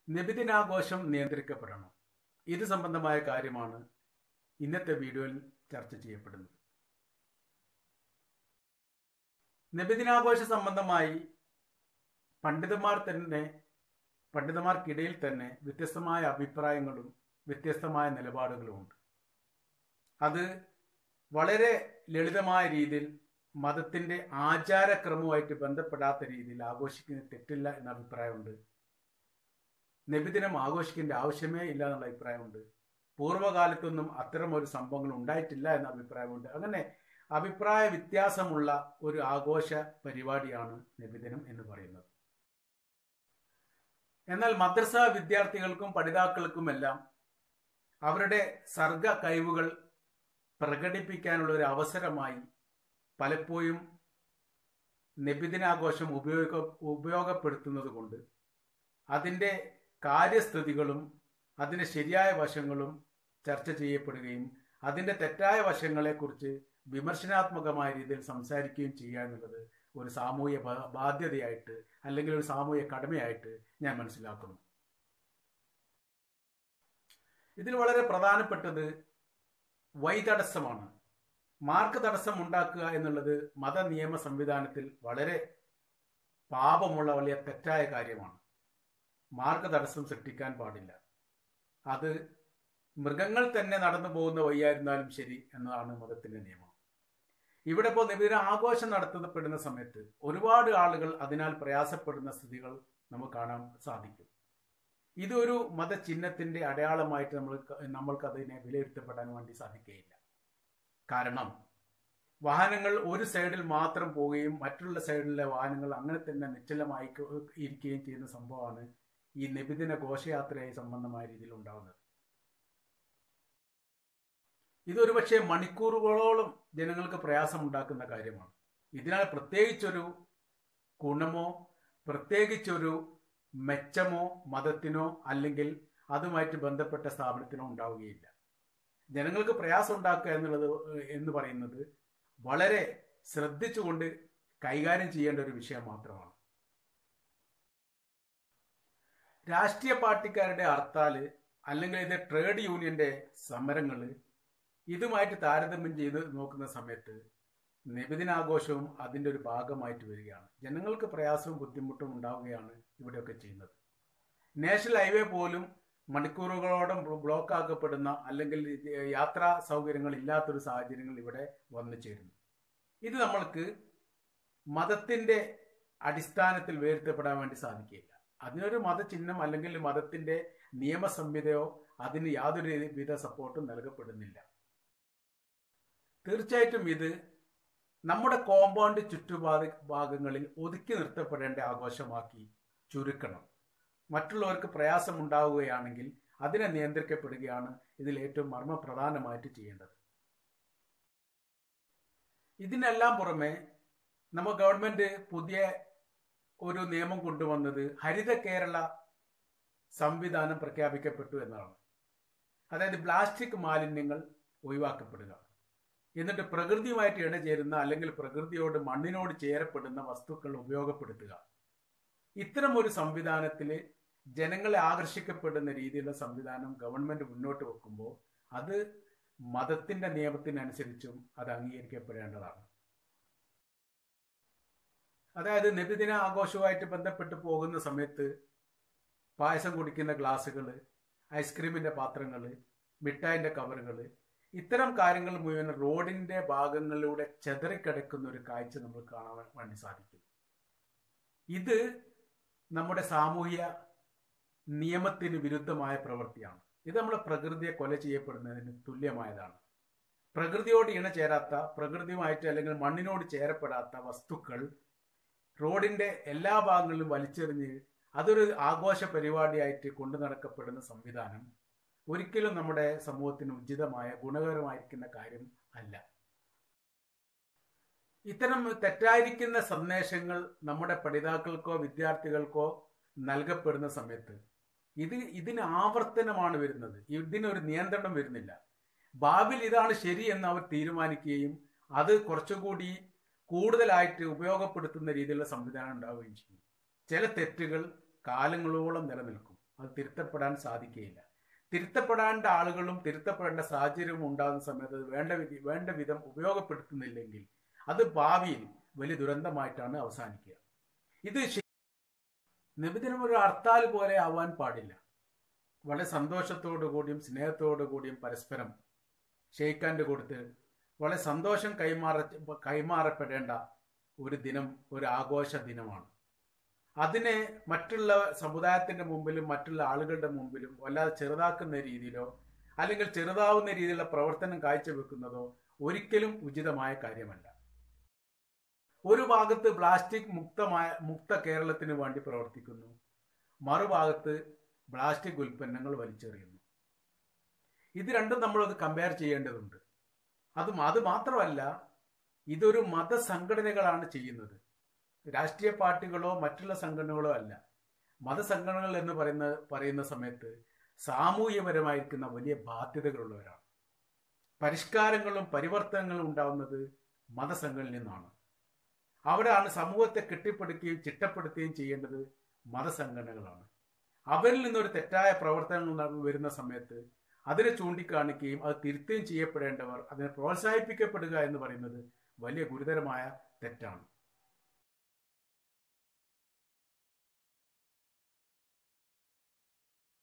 നബിദിനാഘോഷം നിയന്ത്രിക്കപ്പെടണം ഇത് സംബന്ധമായ കാര്യമാണ് ഇന്നത്തെ വീഡിയോയിൽ ചർച്ച ചെയ്യപ്പെടുന്നത് നബിദിനാഘോഷ സംബന്ധമായി പണ്ഡിതന്മാർ തന്നെ പണ്ഡിതന്മാർക്കിടയിൽ തന്നെ വ്യത്യസ്തമായ അഭിപ്രായങ്ങളും വ്യത്യസ്തമായ നിലപാടുകളുമുണ്ട് അത് വളരെ ലളിതമായ രീതിയിൽ മതത്തിന്റെ ആചാരക്രമവുമായിട്ട് ബന്ധപ്പെടാത്ത രീതിയിൽ ആഘോഷിക്കുന്നത് തെറ്റില്ല എന്ന അഭിപ്രായമുണ്ട് നബിദിനം ആഘോഷിക്കേണ്ട ആവശ്യമേ ഇല്ല എന്നുള്ള അഭിപ്രായമുണ്ട് പൂർവ്വകാലത്തൊന്നും അത്തരം ഒരു സംഭവങ്ങൾ ഉണ്ടായിട്ടില്ല എന്ന അഭിപ്രായമുണ്ട് അങ്ങനെ അഭിപ്രായ വ്യത്യാസമുള്ള ഒരു ആഘോഷ പരിപാടിയാണ് നബിദിനം എന്ന് പറയുന്നത് എന്നാൽ മദ്രസ വിദ്യാർത്ഥികൾക്കും പഠിതാക്കൾക്കുമെല്ലാം അവരുടെ സർഗ കഴിവുകൾ പ്രകടിപ്പിക്കാനുള്ള ഒരു അവസരമായി പലപ്പോഴും നബിദിനാഘോഷം ഉപയോഗ ഉപയോഗപ്പെടുത്തുന്നത് കൊണ്ട് അതിൻ്റെ കാര്യസ്ഥിതികളും അതിൻ്റെ ശരിയായ വശങ്ങളും ചർച്ച ചെയ്യപ്പെടുകയും അതിൻ്റെ തെറ്റായ വശങ്ങളെക്കുറിച്ച് വിമർശനാത്മകമായ രീതിയിൽ സംസാരിക്കുകയും ചെയ്യുക എന്നുള്ളത് ഒരു സാമൂഹ്യ ബാധ്യതയായിട്ട് അല്ലെങ്കിൽ ഒരു സാമൂഹ്യ കടമയായിട്ട് ഞാൻ മനസ്സിലാക്കുന്നു ഇതിൽ വളരെ പ്രധാനപ്പെട്ടത് വൈതടസ്സമാണ് മാർക്ക് തടസ്സം ഉണ്ടാക്കുക എന്നുള്ളത് മത നിയമ സംവിധാനത്തിൽ വളരെ പാപമുള്ള വലിയ തെറ്റായ കാര്യമാണ് മാർഗ തടസ്സം സൃഷ്ടിക്കാൻ പാടില്ല അത് മൃഗങ്ങൾ തന്നെ നടന്നു പോകുന്ന വഴിയായിരുന്നാലും ശരി എന്നതാണ് മതത്തിന്റെ നിയമം ഇവിടെ ഇപ്പോൾ നിബിദിന ആഘോഷം നടത്തപ്പെടുന്ന സമയത്ത് ഒരുപാട് ആളുകൾ അതിനാൽ പ്രയാസപ്പെടുന്ന സ്ഥിതികൾ നമുക്ക് കാണാൻ സാധിക്കും ഇതൊരു മതചിഹ്നത്തിന്റെ അടയാളമായിട്ട് നമ്മൾ നമ്മൾക്ക് അതിനെ വിലയിരുത്തപ്പെടാൻ വേണ്ടി സാധിക്കുകയില്ല കാരണം വാഹനങ്ങൾ ഒരു സൈഡിൽ മാത്രം പോവുകയും മറ്റുള്ള സൈഡിലെ വാഹനങ്ങൾ അങ്ങനെ തന്നെ നിശ്ചലമായി ഇരിക്കുകയും ചെയ്യുന്ന സംഭവമാണ് ഈ നബിദിന ഘോഷയാത്രയായി സംബന്ധമായ രീതിയിൽ ഉണ്ടാകുന്നത് ഇതൊരു പക്ഷേ മണിക്കൂറുകളോളം ജനങ്ങൾക്ക് പ്രയാസമുണ്ടാക്കുന്ന കാര്യമാണ് ഇതിനാൽ പ്രത്യേകിച്ചൊരു ഗുണമോ പ്രത്യേകിച്ചൊരു മെച്ചമോ മതത്തിനോ അല്ലെങ്കിൽ അതുമായിട്ട് ബന്ധപ്പെട്ട സ്ഥാപനത്തിനോ ഉണ്ടാവുകയില്ല ജനങ്ങൾക്ക് പ്രയാസം ഉണ്ടാക്കുക എന്നുള്ളത് എന്ന് പറയുന്നത് വളരെ ശ്രദ്ധിച്ചുകൊണ്ട് കൈകാര്യം ചെയ്യേണ്ട ഒരു വിഷയം മാത്രമാണ് രാഷ്ട്രീയ പാർട്ടിക്കാരുടെ ഹർത്താല് അല്ലെങ്കിൽ ഇത് ട്രേഡ് യൂണിയന്റെ സമരങ്ങൾ ഇതുമായിട്ട് താരതമ്യം ചെയ്ത് നോക്കുന്ന സമയത്ത് നബിദിനാഘോഷവും അതിൻ്റെ ഒരു ഭാഗമായിട്ട് വരികയാണ് ജനങ്ങൾക്ക് പ്രയാസവും ബുദ്ധിമുട്ടും ഉണ്ടാവുകയാണ് ഇവിടെയൊക്കെ ചെയ്യുന്നത് നാഷണൽ ഹൈവേ പോലും മണിക്കൂറുകളോളം ബ്ലോക്ക് ആക്കപ്പെടുന്ന അല്ലെങ്കിൽ യാത്രാ സൗകര്യങ്ങൾ ഇല്ലാത്തൊരു സാഹചര്യങ്ങൾ ഇവിടെ വന്നു ചേരുന്നു ഇത് നമ്മൾക്ക് മതത്തിന്റെ അടിസ്ഥാനത്തിൽ വേർത്തപ്പെടാൻ വേണ്ടി സാധിക്കില്ല അതിനൊരു മതചിഹ്നം അല്ലെങ്കിൽ മതത്തിന്റെ നിയമസംഹിതയോ അതിന് യാതൊരു വിധ സപ്പോർട്ടും നൽകപ്പെടുന്നില്ല തീർച്ചയായിട്ടും ഇത് നമ്മുടെ കോമ്പൗണ്ട് ചുറ്റുപാട് ഭാഗങ്ങളിൽ ഒതുക്കി നിർത്തപ്പെടേണ്ട ആഘോഷമാക്കി ചുരുക്കണം മറ്റുള്ളവർക്ക് പ്രയാസം ഉണ്ടാവുകയാണെങ്കിൽ അതിനെ നിയന്ത്രിക്കപ്പെടുകയാണ് ഇതിൽ ഏറ്റവും മർമ്മപ്രധാനമായിട്ട് ചെയ്യേണ്ടത് ഇതിനെല്ലാം പുറമെ നമ്മൾ ഗവൺമെന്റ് പുതിയ ഒരു നിയമം കൊണ്ടുവന്നത് ഹരിത കേരള സംവിധാനം പ്രഖ്യാപിക്കപ്പെട്ടു എന്നാണ് അതായത് പ്ലാസ്റ്റിക് മാലിന്യങ്ങൾ ഒഴിവാക്കപ്പെടുക എന്നിട്ട് പ്രകൃതിയുമായിട്ട് ഇണചേരുന്ന അല്ലെങ്കിൽ പ്രകൃതിയോട് മണ്ണിനോട് ചേരപ്പെടുന്ന വസ്തുക്കൾ ഉപയോഗപ്പെടുത്തുക ഇത്തരം ഒരു സംവിധാനത്തിൽ ജനങ്ങളെ ആകർഷിക്കപ്പെടുന്ന രീതിയിലുള്ള സംവിധാനം ഗവൺമെന്റ് മുന്നോട്ട് വെക്കുമ്പോൾ അത് മതത്തിന്റെ നിയമത്തിനനുസരിച്ചും അത് അംഗീകരിക്കപ്പെടേണ്ടതാണ് അതായത് നബിദിന ആഘോഷവുമായിട്ട് ബന്ധപ്പെട്ട് പോകുന്ന സമയത്ത് പായസം കുടിക്കുന്ന ഗ്ലാസ്സുകൾ ഐസ്ക്രീമിന്റെ പാത്രങ്ങൾ മിഠായിന്റെ കവറുകൾ ഇത്തരം കാര്യങ്ങൾ മുഴുവൻ റോഡിന്റെ ഭാഗങ്ങളിലൂടെ ചെതറിക്കിടക്കുന്ന ഒരു കാഴ്ച നമ്മൾ കാണാൻ വേണ്ടി സാധിക്കും ഇത് നമ്മുടെ സാമൂഹ്യ നിയമത്തിന് വിരുദ്ധമായ പ്രവൃത്തിയാണ് ഇത് നമ്മളെ പ്രകൃതിയെ കൊല ചെയ്യപ്പെടുന്നതിന് തുല്യമായതാണ് പ്രകൃതിയോട് ഇണ ചേരാത്ത പ്രകൃതിയുമായിട്ട് അല്ലെങ്കിൽ മണ്ണിനോട് ചേരപ്പെടാത്ത വസ്തുക്കൾ റോഡിന്റെ എല്ലാ ഭാഗങ്ങളിലും വലിച്ചെറിഞ്ഞ് അതൊരു ആഘോഷ പരിപാടിയായിട്ട് കൊണ്ടു നടക്കപ്പെടുന്ന സംവിധാനം ഒരിക്കലും നമ്മുടെ സമൂഹത്തിന് ഉചിതമായ ഗുണകരമായിരിക്കുന്ന കാര്യം അല്ല ഇത്തരം തെറ്റായിരിക്കുന്ന സന്ദേശങ്ങൾ നമ്മുടെ പഠിതാക്കൾക്കോ വിദ്യാർത്ഥികൾക്കോ നൽകപ്പെടുന്ന സമയത്ത് ഇത് ഇതിന് ആവർത്തനമാണ് വരുന്നത് ഇതിനൊരു നിയന്ത്രണം വരുന്നില്ല ഭാവിയിൽ ഇതാണ് ശരി എന്ന് അവർ തീരുമാനിക്കുകയും അത് കുറച്ചുകൂടി കൂടുതലായിട്ട് ഉപയോഗപ്പെടുത്തുന്ന രീതിയിലുള്ള സംവിധാനം ഉണ്ടാവുകയും ചെയ്യും ചില തെറ്റുകൾ കാലങ്ങളോളം നിലനിൽക്കും അത് തിരുത്തപ്പെടാൻ സാധിക്കുകയില്ല തിരുത്തപ്പെടേണ്ട ആളുകളും തിരുത്തപ്പെടേണ്ട സാഹചര്യവും ഉണ്ടാകുന്ന സമയത്ത് അത് വേണ്ട വിധി വേണ്ട വിധം ഉപയോഗപ്പെടുത്തുന്നില്ലെങ്കിൽ അത് ഭാവിയിൽ വലിയ ദുരന്തമായിട്ടാണ് അവസാനിക്കുക ഇത് ശ- നബിദിനം ഒരു ഹർത്താൽ പോലെ ആവാൻ പാടില്ല വളരെ സന്തോഷത്തോടു കൂടിയും സ്നേഹത്തോടു കൂടിയും പരസ്പരം ഷെയ്ക്കാൻ്റെ കൊടുത്ത് വളരെ സന്തോഷം കൈമാറ കൈമാറപ്പെടേണ്ട ഒരു ദിനം ഒരു ആഘോഷ ദിനമാണ് അതിനെ മറ്റുള്ള സമുദായത്തിന്റെ മുമ്പിലും മറ്റുള്ള ആളുകളുടെ മുമ്പിലും വല്ലാതെ ചെറുതാക്കുന്ന രീതിയിലോ അല്ലെങ്കിൽ ചെറുതാവുന്ന രീതിയിലുള്ള പ്രവർത്തനം കാഴ്ചവെക്കുന്നതോ ഒരിക്കലും ഉചിതമായ കാര്യമല്ല ഒരു ഭാഗത്ത് പ്ലാസ്റ്റിക് മുക്തമായ മുക്ത കേരളത്തിന് വേണ്ടി പ്രവർത്തിക്കുന്നു മറുഭാഗത്ത് പ്ലാസ്റ്റിക് ഉൽപ്പന്നങ്ങൾ വലിച്ചെറിയുന്നു ഇത് രണ്ടും നമ്മളത് കമ്പയർ ചെയ്യേണ്ടതുണ്ട് അത് അത് മാത്രമല്ല ഇതൊരു മതസംഘടനകളാണ് ചെയ്യുന്നത് രാഷ്ട്രീയ പാർട്ടികളോ മറ്റുള്ള സംഘടനകളോ അല്ല മതസംഘടനകൾ എന്ന് പറയുന്ന പറയുന്ന സമയത്ത് സാമൂഹ്യപരമായിരിക്കുന്ന വലിയ ബാധ്യതകളുള്ളവരാണ് പരിഷ്കാരങ്ങളും പരിവർത്തനങ്ങളും ഉണ്ടാവുന്നത് മതസംഘടനയിൽ നിന്നാണ് അവിടെയാണ് സമൂഹത്തെ കെട്ടിപ്പടുക്കുകയും ചിട്ടപ്പെടുത്തുകയും ചെയ്യേണ്ടത് മതസംഘടനകളാണ് അവരിൽ നിന്നൊരു തെറ്റായ പ്രവർത്തനങ്ങൾ നട- വരുന്ന സമയത്ത് അതിനെ ചൂണ്ടിക്കാണിക്കുകയും അത് തിരുത്തുകയും ചെയ്യപ്പെടേണ്ടവർ അതിനെ പ്രോത്സാഹിപ്പിക്കപ്പെടുക എന്ന് പറയുന്നത് വലിയ ഗുരുതരമായ തെറ്റാണ്